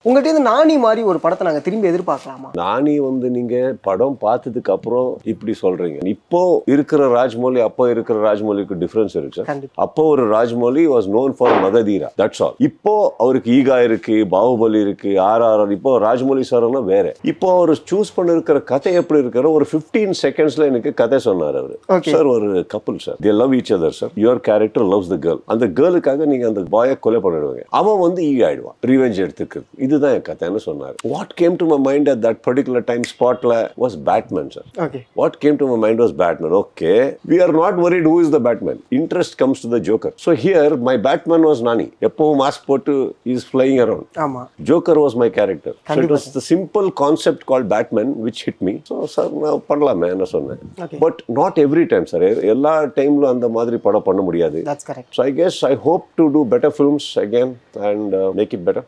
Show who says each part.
Speaker 1: உங்கள்கிட்ட இருந்து நானி மாதிரி ஒரு படத்தை நாங்க திரும்பி எதிர்பார்க்கலாமா
Speaker 2: நானி வந்து நீங்க படம் பார்த்ததுக்கு அப்புறம் இப்படி சொல்றீங்க இப்போ இருக்கிற ராஜ்மௌலி அப்போ இருக்கிற ராஜ்மௌலிக்கு டிஃபரன்ஸ் இருக்கு சார்
Speaker 1: கண்டிப்பா
Speaker 2: அப்போ ஒரு Rajamouli was known for Magadheera that's all இப்போ அவருக்கு ஈகா இருக்கு பாகுபலி இருக்கு ஆர் ஆர் இப்போ ராஜ்மௌலி சார் எல்லாம் வேற இப்போ அவர் சூஸ் பண்ணிருக்கிற கதை எப்படி இருக்கிற ஒரு 15 செகண்ட்ஸ்ல எனக்கு கதை சொன்னார் அவரு
Speaker 1: Okay.
Speaker 2: சார் ஒரு கப்பல் sir they love each other sir your character loves the girl அந்த கேர்ளுக்காக நீங்க அந்த பாயை கொலை பண்ணிடுவாங்க அவன் வந்து ஈ ஆயிடுவான் ரிவெஞ்ச் எடுத்துக்கிறது இதுதான் என் கதைன்னு சொன்னார் what came to my mind at that particular time ஸ்பாட்ல was Batman sir
Speaker 1: okay
Speaker 2: What came to my mind was Batman. Okay, we are not worried who is the Batman. Interest comes to the Joker. So here, my Batman was Nani. எப்பவும் mask போட்டு is flying around.
Speaker 1: ஆமா
Speaker 2: Joker was my character. So it
Speaker 1: கண்டிப்பா
Speaker 2: was the simple concept called Batman which hit me. So sir, நான் பண்ணலாமே என்ன சொன்னேன்
Speaker 1: Okay.
Speaker 2: But not every time sir எல்லா டைம்ல அந்த மாதிரி படம் பண்ண முடியாது
Speaker 1: that's correct
Speaker 2: so I guess I hope to do better films again and make it better